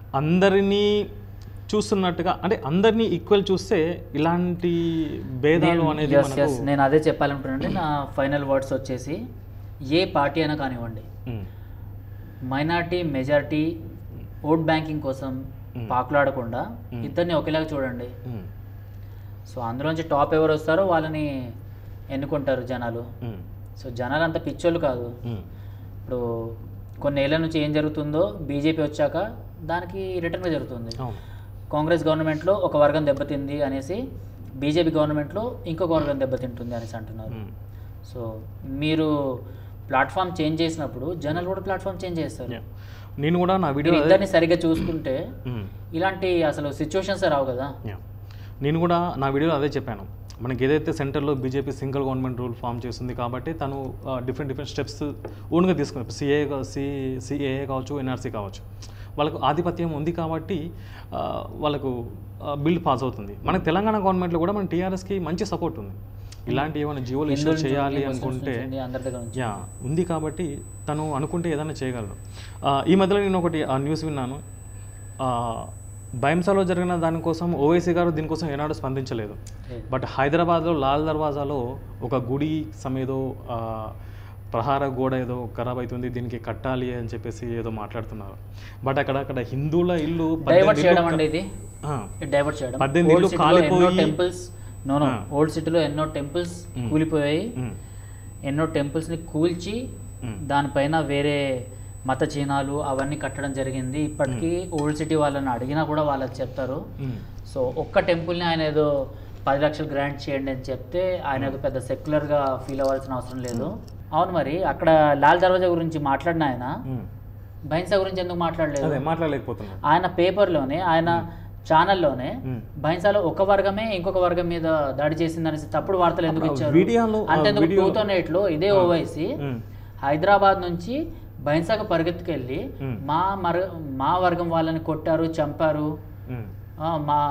అందరినీ చూస్తున్నట్టుగా అంటే అందరినీ ఈక్వల్ చూస్తే ఇలాంటి భేదాలు అనేది Yes, మనకు yes. నేను అదే చెప్పాలనుకుంటున్నాను నా ఫైనల్ వర్డ్స్ వచ్చేసి ఏ పార్టీ అయినా కానివ్వండి ఉమ్, మైనార్టీ మెజారిటీ ఓట్ బ్యాంకింగ్ కోసం Hmm. పాకులాడకుండా Hmm. ఇద్దరిని ఒకేలాగా చూడండి ఉమ్, సో అందులోంచి టాప్ ఎవరు వస్తారో వాళ్ళని ఎన్నుకుంటారు జనాలు ఉమ్, సో జనాలు అంత పిచ్చోళ్ళు కాదు ఉమ్, ఇప్పుడు కొన్ని ఏళ్ళ నుంచి ఏం జరుగుతుందో బీజేపీ వచ్చాక దానికి రిటర్న్గా జరుగుతుంది అవును కాంగ్రెస్ గవర్నమెంట్లో ఒక వర్గం దెబ్బతింది అనేసి బీజేపీ గవర్నమెంట్లో ఇంకొక వర్గం దెబ్బతింటుంది అనేసి అంటున్నారు ఉమ్, సో మీరు ప్లాట్ఫామ్ చేంజ్ చేసినప్పుడు జనాలు కూడా ప్లాట్ఫామ్ చేంజ్ చేస్తారు yeah. నేను కూడా నా వీడియో మీరు ఇద్దరిని సరిగ్గా చూసుకుంటే ఉమ్, ఇలాంటి అసలు సిచ్యువేషన్స్ రావు కదా yeah. నేను కూడా నా వీడియోలో అదే చెప్పాను మనకి ఏదైతే సెంటర్లో BJP single government rule form చేస్తుంది కాబట్టి తను డిఫరెంట్ డిఫరెంట్ స్టెప్స్ ఓన్గా తీసుకుంది సిఏ సి సిఏఏ కావచ్చు ఎన్ఆర్సీ కావచ్చు వాళ్ళకు ఆధిపత్యం ఉంది కాబట్టి ఆ, వాళ్ళకు బిల్ పాస్ అవుతుంది మన తెలంగాణ గవర్నమెంట్లో కూడా మన టీఆర్ఎస్కి మంచి సపోర్ట్ ఉంది ఇలాంటి ఏమైనా జీవోలు ఇష్యూ హిందువుల నుంచి చేయాలి ఉంది, ముస్లిమ్స్ అనుకుంటే నుంచి ఉంది, అందరి దగ్గర నుంచి యా ఉంది కాబట్టి తను అనుకుంటే ఏదైనా చేయగలడు ఆ, ఈ మధ్యలో నేను ఒకటి ఆ న్యూస్ విన్నాను ఆ, బైంసాలో జరిగిన దానికోసం ఓవైసీ గారు దీనికోసం ఏనాడు స్పందించలేదు లేదు. బట్ హైదరాబాద్లో లాల్ దర్వాజాలో ఒక గుడి సమేదో ఆ, ప్రహార గోడ ఏదో ఖరాబ్ అవుతుంది దీనికి కట్టాలి అని చెప్పేసి ఏదో మాట్లాడుతున్నారు బట్ అక్కడ అక్కడ హిందువుల ఇల్లు డైవర్ట్ పద్దెనిమిది చేయడం ఇల్లు అండి ఇది ఆ, డైవర్ట్ చేయడం పద్దెనిమిది ఓల్డ్ ఇల్లు సిటీలో ఎన్నో కాలిపోయి- టెంపుల్స్ నో నో ఆ. ఓల్డ్ సిటీలో ఎన్నో టెంపుల్స్ మ్. కూలిపోయాయి ఉమ్, ఎన్నో టెంపుల్స్ని కూల్చి ఉమ్, దానిపైన వేరే మత చిహ్నాలు అవన్నీ కట్టడం జరిగింది ఇప్పటికీ ఓల్డ్ సిటీ వాళ్ళని అడిగినా కూడా వాళ్ళకి చెప్తారు ఉమ్, సో ఒక్క టెంపుల్ని ఆయన ఏదో పది లక్షలు గ్రాంట్ చేయండి అని చెప్తే ఆయన ఏదో పెద్ద సెక్యులర్గా ఫీల్ అవ్వాల్సిన అవసరం లేదు అవును మరి అక్కడ లాల్ దర్వాజా గురించి మాట్లాడిన ఆయన ఉమ్. బైన్సా గురించి ఎందుకు మాట్లాడలేదు అదే మాట్లాడలేకపోతున్నాను ఆయన పేపర్లోనే ఆయన ఛానల్లోనే ఉమ్. బైన్సాలో ఒక వర్గమే ఇంకొక వర్గం మీద దాడి చేసిందనేసి తప్పుడు వార్తలు ఎందుకు అప్పుడు ఆ ఇచ్చారు వీడియోలో- ఆ అంతేందుకు టూ వీడియోలో- థౌసండ్ ఎయిట్లో ఇదే ఓవైసీ ఉమ్, హైదరాబాద్ నుంచి బైన్సాకు పరిగెత్తుకెళ్ళి ఉమ్. మా మర మా వర్గం వాళ్ళని కొట్టారు చంపారు ఉమ్, ఆ, మా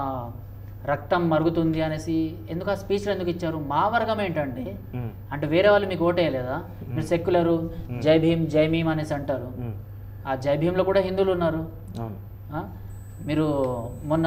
రక్తం మరుగుతుంది అనేసి ఎందుకు ఆ స్పీచ్లు ఎందుకు ఇచ్చారు మా వర్గం ఏంటండి ఉమ్, అంటే వేరే వాళ్ళు మీకు ఓటేయలేదా మీరు సెక్యులరు జై భీమ్ జై భీమ్ అనేసి అంటారు ఉమ్. ఆ జై భీమ్లో కూడా హిందువులు ఉన్నారు అవును ఆ? మీరు మొన్న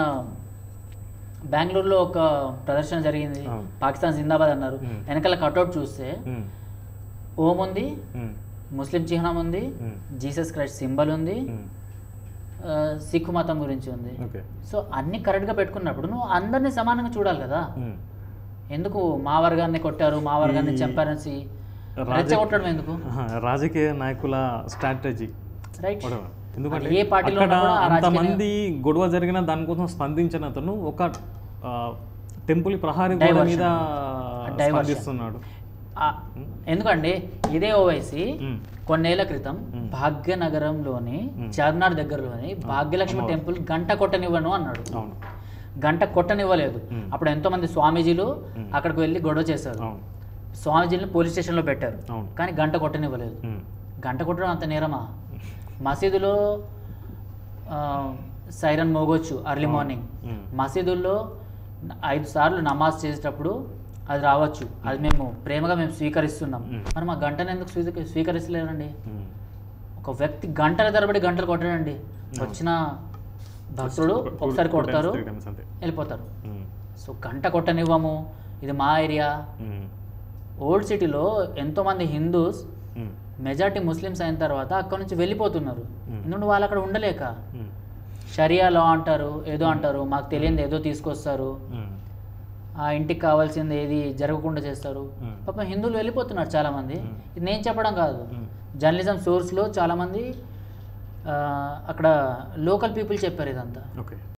బెంగళూరులో ఒక ప్రదర్శన జరిగింది అవును. పాకిస్తాన్ జిందాబాద్ అన్నారు మ్మ్. వెనకాల కట్అవుట్ చూస్తే ఉమ్, ఓం ఉంది ఉమ్, ముస్లిం చిహ్నం ఉంది ఉమ్, జీసస్ క్రైస్ట్ సింబల్ ఉంది ఉమ్. ఆ, సిక్కు మతం గురించి ఉంది ఓకే సో అన్ని కరెక్ట్గా పెట్టుకున్నప్పుడు నువ్వు అందరినీ సమానంగా చూడాలి కదా ఉమ్. ఎందుకు మా వర్గాన్ని కొట్టారు మా వర్గాన్ని ఈ చంపారనేసి రాజకీయ- రెచ్చగొట్టడం ఎందుకు ఆహా, రాజకీయ నాయకుల స్ట్రాటజీ రైట్ whatever. ఎందుకంటే అది ఏ పార్టీలో అక్కడ ఉన్నా కూడా ఆ రాజకీయ అంతమంది గొడవ జరిగిన దానికోసం స్పందించిన అతను ఒక ఆ, టెంపుల్ ప్రహారీ గోడ Diversion. మీద Diversion. స్పందిస్తున్నాడు ఆ, ఎందుకండి ఇదే ఓవైసీ ఉమ్, కొన్నేళ్ల క్రితం మ్మ్. భాగ్యనగరంలోని మ్మ్. చార్మినార్ దగ్గరలోని భాగ్యలక్ష్మి టెంపుల్ గంట కొట్టనివ్వను అన్నాడు అవును గంట కొట్టనివ్వలేదు మ్మ్. అప్పుడు ఎంతో మంది స్వామీజీలు మ్మ్. అక్కడికి వెళ్ళి గొడవ చేశారు అవును స్వామీజీలను పోలీస్ స్టేషన్లో పెట్టారు అవును కానీ గంట కొట్టనివ్వలేదు ఉమ్, గంట కొట్టడం అంత నేరమా మసీదులో ఆ, సైరన్ మోగొచ్చు అర్లీ మార్నింగ్ ఉమ్, మసీదుల్లో ఐదు సార్లు నమాజ్ చేసేటప్పుడు అది రావచ్చు అది మేము ప్రేమగా మేము స్వీకరిస్తున్నాం మ్మ్. మరి మా గంటను ఎందుకు స్వీక స్వీకరిస్తలేరండి ఉమ్. ఒక వ్యక్తి గంటల తరబడి గంటలు కొట్టడండి వచ్చిన భక్తుడు Two- two- ఒకసారి two times, కొడతారు three times అంతే వెళ్ళిపోతారు ఉమ్, సో గంట కొట్టనివ్వము ఇది మా ఏరియా ఉమ్, ఓల్డ్ సిటీలో ఎంతోమంది హిందూస్ ఉమ్, మెజారిటీ ముస్లిమ్స్ అయిన తర్వాత అక్కడ నుంచి వెళ్ళిపోతున్నారు మ్మ్. ఎందుకంటే వాళ్ళు అక్కడ ఉండలేక ఉమ్, షరియా లా అంటారు ఏదో అంటారు మాకు తెలియదు ఏదో తీసుకొస్తారు ఉమ్, ఆ ఇంటికి కావాల్సింది ఏది జరగకుండా చేస్తారు మ్మ్. పాపం హిందువులు వెళ్ళిపోతున్నారు చాలామంది మ్మ్. ఇది నేను చెప్పడం కాదు మ్మ్. జర్నలిజం సోర్స్లో చాలామంది ఆ, అక్కడ లోకల్ పీపుల్ చెప్పారు ఇదంతా ఓకే